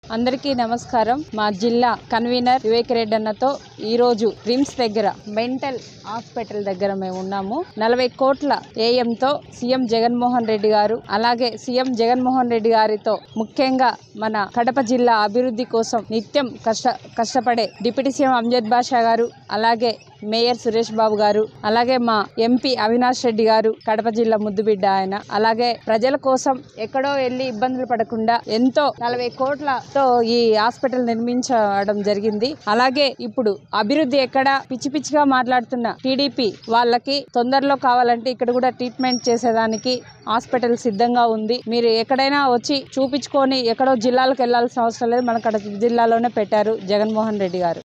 అందరికీ నమస్కారం మా జిల్లా కన్వీనర్ వివేక్ రెడ్డి అన్నతో ఈ రోజు రిమ్స్ దగ్గర మెంటల్ హాస్పిటల్ దగ్గర మేము ఉన్నాము నలభై కోట్ల ఏఎంతో సీఎం జగన్మోహన్ రెడ్డి గారు అలాగే సీఎం జగన్మోహన్ రెడ్డి గారితో ముఖ్యంగా మన కడప జిల్లా అభివృద్ధి కోసం నిత్యం కష్ట కష్టపడే డిప్యూటీ సీఎం అంజద్ బాషా గారు అలాగే మేయర్ సురేష్ బాబు గారు అలాగే మా ఎంపీ అవినాష్ రెడ్డి గారు కడప జిల్లా ముద్దుబిడ్డ ఆయన అలాగే ప్రజల కోసం ఎక్కడో వెళ్ళి ఇబ్బందులు పడకుండా ఎంతో నలభై కోట్లతో ఈ హాస్పిటల్ నిర్మించడం జరిగింది అలాగే ఇప్పుడు అభివృద్ధి ఎక్కడ పిచ్చి పిచ్చిగా మాట్లాడుతున్న టీడీపీ వాళ్ళకి తొందరలో కావాలంటే ఇక్కడ కూడా ట్రీట్మెంట్ చేసేదానికి హాస్పిటల్ సిద్ధంగా ఉంది మీరు ఎక్కడైనా వచ్చి చూపించుకొని ఎక్కడో జిల్లాలకు వెళ్లాల్సిన అవసరం లేదు మన కడప జిల్లాలోనే పెట్టారు జగన్మోహన్ రెడ్డి గారు